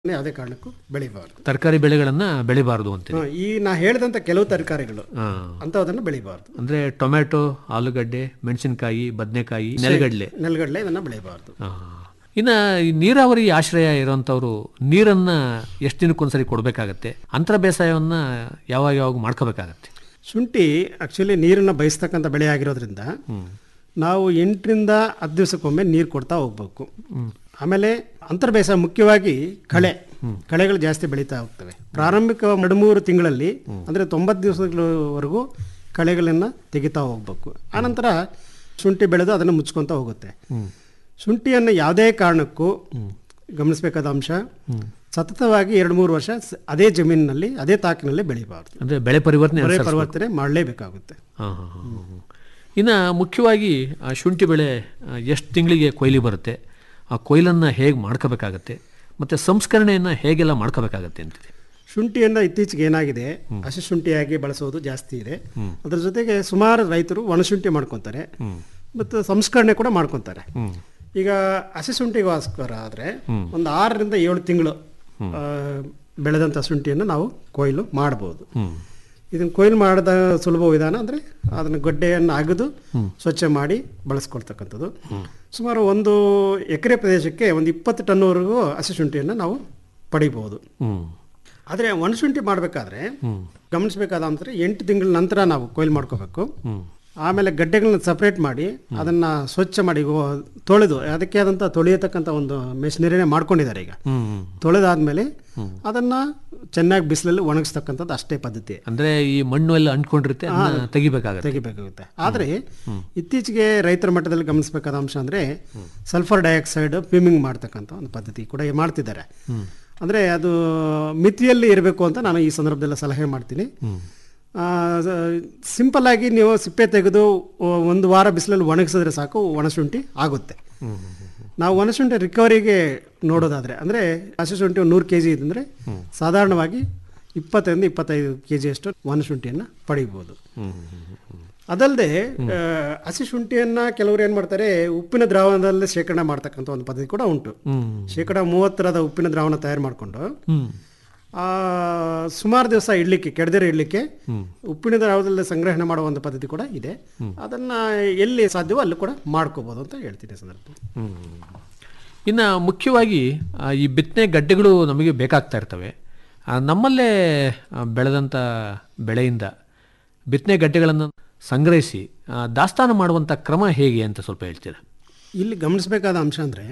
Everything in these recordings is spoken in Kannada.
ಯಾವುದೇ ಕಾರಣಕ್ಕೂ ಬೆಳಿಬಾರ್ದು ತರಕಾರಿ ಬೆಳೆಗಳನ್ನ ಬೆಳಿಬಾರದು ಅಂತೀರಿ ಹಾ, ಈ ನಾ ಹೇಳಿದಂತ ಕೆಲವು ತರಕಾರಿಗಳು ಹಾ. ಅಂಥವನ್ನ ಬೆಳಿಬಾರ್ದು ಅಂದ್ರೆ ಟೊಮೆಟೊ ಆಲೂಗಡ್ಡೆ ಮೆಣಸಿನಕಾಯಿ ಬದನೆಕಾಯಿ ನೆಲಗಡಲೆ ನೆಲಗಡಲೆ ಇದನ್ನ ಬೆಳಿಬಾರ್ದು ಆ. ಇನ್ನ ಈ ನೀರಾವರಿ ಆಶ್ರಯ ಇರುವಂತವ್ರು ನೀರನ್ನ ಎಷ್ಟು ದಿನಕ್ಕೊಂದ್ಸರಿ ಕೊಡಬೇಕಾಗತ್ತೆ ಅಂತರ ಬೇಸಾಯವನ್ನ ಯಾವಾಗ ಯಾವಾಗ ಮಾಡ್ಕೋಬೇಕಾಗತ್ತೆ ಶುಂಠಿ ಆಕ್ಚುಲಿ ನೀರನ್ನ ಬಯಸ್ತಕ್ಕಂಥ ಬೆಳೆ ಆಗಿರೋದ್ರಿಂದ ನಾವು ಎಂಟರಿಂದ ಹತ್ತು ದಿವಸಕ್ಕೊಮ್ಮೆ ನೀರು ಕೊಡ್ತಾ ಹೋಗ್ಬೇಕು ಆಮೇಲೆ ಅಂತರ್ ಬೇಸಾಯ ಮುಖ್ಯವಾಗಿ ಕಳೆ ಕಳೆಗಳು ಜಾಸ್ತಿ ಬೆಳೀತಾ ಹೋಗ್ತವೆ ಪ್ರಾರಂಭಿಕ ಎರಡು ಮೂರು ತಿಂಗಳಲ್ಲಿ ಅಂದರೆ ತೊಂಬತ್ತು ದಿವಸಗಳವರೆಗೂ ಕಳೆಗಳನ್ನು ತೆಗಿತಾ ಹೋಗ್ಬೇಕು ಆನಂತರ ಶುಂಠಿ ಬೆಳೆದು ಅದನ್ನು ಮುಚ್ಕೊತಾ ಹೋಗುತ್ತೆ ಶುಂಠಿಯನ್ನು ಯಾವುದೇ ಕಾರಣಕ್ಕೂ ಗಮನಿಸಬೇಕಾದ ಅಂಶ ಸತತವಾಗಿ ಎರಡು ಮೂರು ವರ್ಷ ಸ- ಅದೇ ಜಮೀನಿನಲ್ಲಿ ಅದೇ ತಾಕಿನಲ್ಲಿ ಬೆಳಿಬಾರ್ದು ಅಂದ್ರೆ ಬೆಳೆ ಪರಿವರ್ತನೆ ಬೆಳೆ ಅನುಸರಿಸ್ಬೇಕು. ಪರಿವರ್ತನೆ ಮಾಡಲೇಬೇಕಾಗುತ್ತೆ ಹಾ, ಹಾ, ಹಾ, ಹಾ, ಹಾ. ಇನ್ನ ಮುಖ್ಯವಾಗಿ ಆ ಶುಂಠಿ ಬೆಳೆ ಎಷ್ಟು ತಿಂಗಳಿಗೆ ಕೊಯ್ಲಿ ಬರುತ್ತೆ ಆ ಕೊಯ್ಲನ್ನ ಹೇಗೆ ಮಾಡ್ಕೋಬೇಕಾಗತ್ತೆ ಮತ್ತೆ ಸಂಸ್ಕರಣೆಯನ್ನ ಹೇಗೆಲ್ಲ ಮಾಡ್ಕೋಬೇಕಾಗತ್ತೆ ಅಂತೀರಿ ಶುಂಠಿಯಿಂದ ಇತ್ತೀಚೆಗೆ ಏನಾಗಿದೆ ಹಸಿ ಶುಂಠಿಯಾಗಿ ಬಳಸೋದು ಜಾಸ್ತಿ ಇದೆ ಅದ್ರ ಜೊತೆಗೆ ಸುಮಾರು ರೈತರು ಒಣಶುಂಠಿ ಮಾಡ್ಕೊತಾರೆ ಮತ್ತು ಸಂಸ್ಕರಣೆ ಕೂಡ ಮಾಡ್ಕೊತಾರೆ ಈಗ ಹಸಿ ಶುಂಠಿಗೋಸ್ಕರ ಆದರೆ ಒಂದು ಆರರಿಂದ ಏಳು ತಿಂಗಳು ಆ, ಬೆಳೆದಂಥ ಶುಂಠಿಯನ್ನು ನಾವು ಕೊಯ್ಲು ಮಾಡ್ಬೋದು ಇದನ್ನು ಕೊಯ್ಲು ಮಾಡಿದ ಸುಲಭ ವಿಧಾನ ಅಂದರೆ ಅದನ್ನು ಗಡ್ಡೆಯನ್ನು ಅಗೆದು ಸ್ವಚ್ಛ ಮಾಡಿ ಬಳಸ್ಕೊಳ್ತಕ್ಕಂಥದ್ದು ಸುಮಾರು ಒಂದು ಎಕರೆ ಪ್ರದೇಶಕ್ಕೆ ಒಂದು ಇಪ್ಪತ್ತು ಟನ್ವರೆಗೂ ಹಸಿ ಶುಂಠಿಯನ್ನು ನಾವು ಪಡಿಬೋದು ಹ್ಮ್ ಆದರೆ ಒಣಶುಂಠಿ ಮಾಡಬೇಕಾದ್ರೆ ಗಮನಿಸಬೇಕಾದ ಅಂದರೆ ಎಂಟು ತಿಂಗಳ ನಂತರ ನಾವು ಕೊಯ್ಲು ಮಾಡ್ಕೋಬೇಕು ಆಮೇಲೆ ಗಡ್ಡೆಗಳನ್ನ ಸಪ್ರೇಟ್ ಮಾಡಿ ಅದನ್ನ ಸ್ವಚ್ಛ ಮಾಡಿ ಗೋ- ತೊಳೆದು ಅದಕ್ಕೆ ಆದಂಥ ತೊಳೆಯತಕ್ಕಂಥ ಒಂದು ಮೆಷಿನರಿನೇ ಮಾಡ್ಕೊಂಡಿದ್ದಾರೆ ಈಗ ಹ್ಮ್ ತೊಳೆದಾದ್ಮೇಲೆ ಅದನ್ನ ಚೆನ್ನಾಗಿ ಬಿಸಿಲಲ್ಲಿ ಒಣಗಿಸ್ತಕ್ಕಂಥದ್ದು ಅಷ್ಟೇ ಪದ್ಧತಿ ಅಂದ್ರೆ ಈ ಮಣ್ಣು ಎಲ್ಲ ಅಂಟ್ಕೊಂಡಿರುತ್ತೆ ಅದನ್ನ ತೆಗಿಬೇಕಾಗತ್ತೆ ತೆಗಿಬೇಕಾಗುತ್ತೆ ಆದರೆ ಇತ್ತೀಚೆಗೆ ರೈತರ ಮಟ್ಟದಲ್ಲಿ ಗಮನಿಸಬೇಕಾದ ಅಂಶ ಅಂದರೆ ಸಲ್ಫರ್ ಡೈಆಕ್ಸೈಡ್ ಫ್ಯೂಮಿಂಗ್ ಮಾಡ್ತಕ್ಕಂಥ ಒಂದು ಪದ್ಧತಿ ಕೂಡ ಮಾಡ್ತಿದ್ದಾರೆ ಅಂದರೆ ಅದು ಮಿತಿಯಲ್ಲಿ ಇರಬೇಕು ಅಂತ ನಾನು ಈ ಸಂದರ್ಭದಲ್ಲಿ ಸಲಹೆ ಮಾಡ್ತೀನಿ ಸಿಂಪಲ್ ಆಗಿ ನೀವು ಸಿಪ್ಪೆ ತೆಗೆದು ಒ- ಒಂದು ವಾರ ಬಿಸಿಲಲ್ಲಿ ಒಣಗಿಸಿದ್ರೆ ಸಾಕು ಒಣಶುಂಠಿ ಆಗುತ್ತೆ ನಾವು ಒಣಶುಂಠಿ ರಿಕವರಿಗೆ ನೋಡೋದಾದ್ರೆ ಅಂದರೆ ಹಸಿಶುಂಠಿ ಒಂದು ನೂರು ಕೆ ಜಿ ಇದ್ದರೆ ಸಾಧಾರಣವಾಗಿ ಇಪ್ಪತ್ತರಿಂದ ಇಪ್ಪತ್ತೈದು ಕೆ ಜಿಯಷ್ಟು ಒಣಶುಂಠಿಯನ್ನು ಪಡಿಬೋದು ಅದಲ್ಲದೆ ಹಸಿ ಶುಂಠಿಯನ್ನ ಕೆಲವರು ಏನು ಮಾಡ್ತಾರೆ ಉಪ್ಪಿನ ದ್ರಾವಣದಲ್ಲಿ ಶೇಖರಣೆ ಮಾಡ್ತಕ್ಕಂಥ ಒಂದು ಪದ್ಧತಿ ಕೂಡ ಉಂಟು ಶೇಕಡ ಮೂವತ್ತರದ ಉಪ್ಪಿನ ದ್ರಾವಣ ತಯಾರು ಮಾಡಿಕೊಂಡು ಹ್ಮ್ ಸುಮಾರು ದಿವಸ ಇಡ್ಲಿಕ್ಕೆ ಕೆಡದಿರೋ ಇಡ್ಲಿಕ್ಕೆ ಉಪ್ಪಿನ ದ್ರಾವಣದಲ್ಲಿ ಸಂಗ್ರಹಣೆ ಮಾಡುವ ಒಂದು ಪದ್ಧತಿ ಕೂಡ ಇದೆ ಅದನ್ನ ಎಲ್ಲಿ ಸಾಧ್ಯವೋ ಅಲ್ಲಿ ಕೂಡ ಮಾಡ್ಕೋಬಹುದು ಅಂತ ಹೇಳ್ತೀನಿ ಈ ಸಂದರ್ಭದಲ್ಲಿ ಹ್ಮ್. ಇನ್ನು ಮುಖ್ಯವಾಗಿ ಆ, ಈ ಬಿತ್ತನೆ ಗಡ್ಡೆಗಳು ನಮಗೆ ಬೇಕಾಗ್ತಾ ಇರ್ತವೆ ಆ, ನಮ್ಮಲ್ಲೇ ಆ, ಬೆಳೆದಂಥ ಬೆಳೆಯಿಂದ ಬಿತ್ತನೆ ಗಡ್ಡೆಗಳನ್ನು ಸಂಗ್ರಹಿಸಿ ಆ, ದಾಸ್ತಾನು ಮಾಡುವಂಥ ಕ್ರಮ ಹೇಗೆ ಅಂತ ಸ್ವಲ್ಪ ಹೇಳ್ತೀರಾ ಇಲ್ಲಿ ಗಮನಿಸಬೇಕಾದ ಅಂಶ ಅಂದ್ರೆ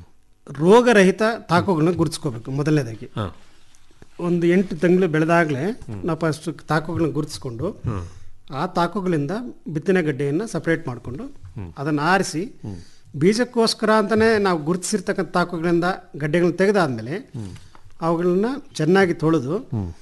ರೋಗರಹಿತ ತಾಕುಗಳನ್ನ ಗುರುತಿಸ್ಕೋಬೇಕು ಮೊದಲನೇದಾಗಿ ಹಾಂ ಒಂದು ಎಂಟು ತಿಂಗಳು ಬೆಳೆದಾಗಲೇ ನಾವು ಫಸ್ಟ್ ತಾಕುಗಳನ್ನ ಗುರುತಿಸ್ಕೊಂಡು ಆ ತಾಕುಗಳಿಂದ ಬಿತ್ತನೆ ಗಡ್ಡೆಯನ್ನು ಸಪ್ರೇಟ್ ಮಾಡಿಕೊಂಡು ಅದನ್ನು ಆರಿಸಿ ಬೀಜಕ್ಕೋಸ್ಕರ ಅಂತಲೇ ನಾವು ಗುರುತಿಸಿರ್ತಕ್ಕಂಥ ತಾಕುಗಳಿಂದ ಗಡ್ಡೆಗಳನ್ನ ತೆಗೆದಾದ್ಮೇಲೆ ಅವುಗಳನ್ನ ಚೆನ್ನಾಗಿ ತೊಳೆದು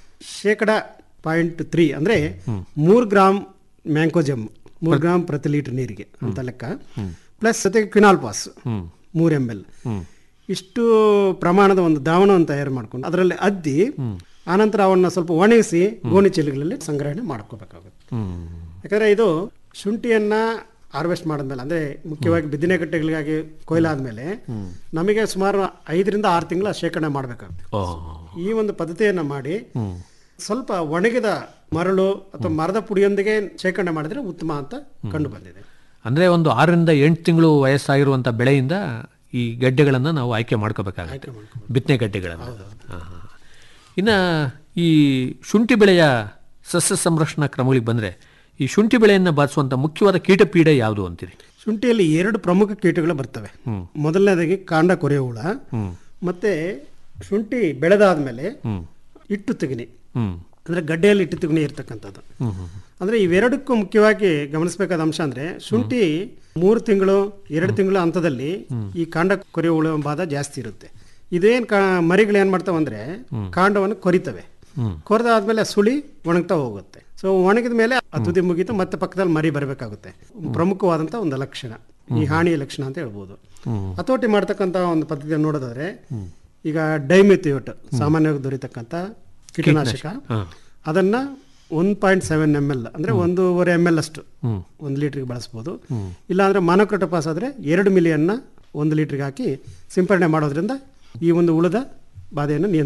ಶೇಕಡ ಪಾಯಿಂಟ್ ತ್ರೀ ಅಂದರೆ ಮೂರು ಗ್ರಾಮ್ ಮ್ಯಾಂಕೋಜಮ್ ಮೂರು ಗ್ರಾಮ್ ಪ್ರತಿ ಲೀಟರ್ ನೀರಿಗೆ ಅಂತ ಲೆಕ್ಕ ಪ್ಲಸ್ ಜೊತೆಗೆ ಕ್ವಿನಾಲ್ ಪಾಸ್ ಮೂರು ಎಮ್ ಎಲ್ ಇಷ್ಟು ಪ್ರಮಾಣದ ಒಂದು ದ್ರಾವಣವನ್ನು ತಯಾರು ಮಾಡ್ಕೊಂಡು ಅದರಲ್ಲಿ ಅದ್ದಿ ಆನಂತರ ಅವನ್ನ ಸ್ವಲ್ಪ ಒಣಗಿಸಿ ಗೋಣಿ ಚೀಲಗಳಲ್ಲಿ ಸಂಗ್ರಹಣೆ ಮಾಡ್ಕೋಬೇಕಾಗುತ್ತೆ ಯಾಕಂದ್ರೆ ಇದು ಶುಂಠಿಯನ್ನ ಹಾರ್ವೆಸ್ಟ್ ಮಾಡಿದ್ಮೇಲೆ ಅಂದ್ರೆ ಮುಖ್ಯವಾಗಿ ಬಿದಿನೆ ಗಟ್ಟೆಗಳಿಗಾಗಿ ಕೊಯ್ಲಾದ್ಮೇಲೆ ನಮಗೆ ಸುಮಾರು ಐದರಿಂದ ಆರು ತಿಂಗಳ ಶೇಖರಣೆ ಮಾಡಬೇಕಾಗುತ್ತೆ ಓ ಈ ಒಂದು ಪದ್ಧತಿಯನ್ನ ಮಾಡಿ ಸ್ವಲ್ಪ ಒಣಗಿದ ಮರಳು ಅಥವಾ ಮರದ ಪುಡಿಯೊಂದಿಗೆ ಶೇಖರಣೆ ಮಾಡಿದ್ರೆ ಉತ್ತಮ ಅಂತ ಕಂಡು ಬಂದಿದೆ ಅಂದರೆ ಒಂದು ಆರರಿಂದ ಎಂಟು ತಿಂಗಳು ವಯಸ್ಸಾಗಿರುವಂಥ ಬೆಳೆಯಿಂದ ಈ ಗಡ್ಡೆಗಳನ್ನು ನಾವು ಆಯ್ಕೆ ಮಾಡ್ಕೋಬೇಕಾಗುತ್ತೆ ಬಿತ್ತನೆ ಗಡ್ಡೆಗಳನ್ನು ಹಾಂ ಹಾಂ ಇನ್ನು ಈ ಶುಂಠಿ ಬೆಳೆಯ ಸಸ್ಯ ಸಂರಕ್ಷಣಾ ಕ್ರಮಗಳಿಗೆ ಬಂದರೆ ಈ ಶುಂಠಿ ಬೆಳೆಯನ್ನು ಬಾಧಿಸುವಂಥ ಮುಖ್ಯವಾದ ಕೀಟಪೀಡೆ ಯಾವುದು ಅಂತೀರಿ ಶುಂಠಿಯಲ್ಲಿ ಎರಡು ಪ್ರಮುಖ ಕೀಟಗಳು ಬರ್ತವೆ ಮೊದಲನೇದಾಗಿ ಕಾಂಡ ಕೊರೆಯ ಹುಳ ಮತ್ತೆ ಶುಂಠಿ ಬೆಳೆದಾದ್ಮೇಲೆ ಇಟ್ಟು ತೆಗಿನಿ ಹ್ಮ್ ಅಂದ್ರೆ ಗಡ್ಡೆಯಲ್ಲಿ ಇಟ್ಟು ತೆಗಿನಿ ಇರ್ತಕ್ಕಂಥದ್ದು ಅಂದ್ರೆ ಇವೆರಡಕ್ಕೂ ಮುಖ್ಯವಾಗಿ ಗಮನಿಸಬೇಕಾದ ಅಂಶ ಅಂದ್ರೆ ಶುಂಠಿ ಮೂರು ತಿಂಗಳು ಎರಡು ತಿಂಗಳ ಹಂತದಲ್ಲಿ ಈ ಕಾಂಡ ಕೊರೆಯ ಹುಳ ಬಾಧ ಜಾಸ್ತಿ ಇರುತ್ತೆ ಇದೇನ್ ಕಾ ಮರಿಗಳು ಏನ್ ಮಾಡ್ತಾವ ಅಂದ್ರೆ ಕಾಂಡವನ್ನು ಕೊರಿತವೆ ಕೊರೆದಾದ್ಮೇಲೆ ಸುಳಿ ಒಣಗ್ತಾ ಹೋಗುತ್ತೆ ಸೊ ಒಣಗಿದ ಮೇಲೆ ಆ ತುದಿ ಮುಗೀತು ಮತ್ತೆ ಪಕ್ಕದಲ್ಲಿ ಮರಿ ಬರಬೇಕಾಗುತ್ತೆ ಪ್ರಮುಖವಾದಂತ ಒಂದು ಲಕ್ಷಣ ಈ ಹಾನಿಯ ಲಕ್ಷಣ ಅಂತ ಹೇಳ್ಬೋದು ಹತೋಟಿ ಮಾಡ್ತಕ್ಕಂಥ ಒಂದು ಪದ್ಧತಿಯನ್ನು ನೋಡೋದಾದ್ರೆ ಈಗ ಡೈಮಿಥಿಯೋಟ್ ಸಾಮಾನ್ಯವಾಗಿ ದೊರೀತಕ್ಕಂಥ ಕೀಟನಾಶಕ ಅದನ್ನ ಒನ್ ಪಾಯಿಂಟ್ ಸೆವೆನ್ ಎಮ್ ಎಲ್ ಅಂದ್ರೆ ಒಂದೂವರೆ ಎಮ್ ಎಲ್ ಅಷ್ಟು ಒಂದು ಲೀಟ್ರಿಗೆ ಬಳಸ್ಬೋದು ಇಲ್ಲಾಂದ್ರೆ ಮಾನೋಕ್ರೋಟೋಪಾಸ್ ಆದ್ರೆ ಎರಡು ಮಿಲಿಯನ್ನ ಒಂದು ಲೀಟ್ರಿಗೆ ಹಾಕಿ ಸಿಂಪರಣೆ ಮಾಡೋದ್ರಿಂದ ಈ ಒಂದು ಉಳಿದ ಬಾಧೆಯನ್ನು ನಿಯಂತ್ರಣ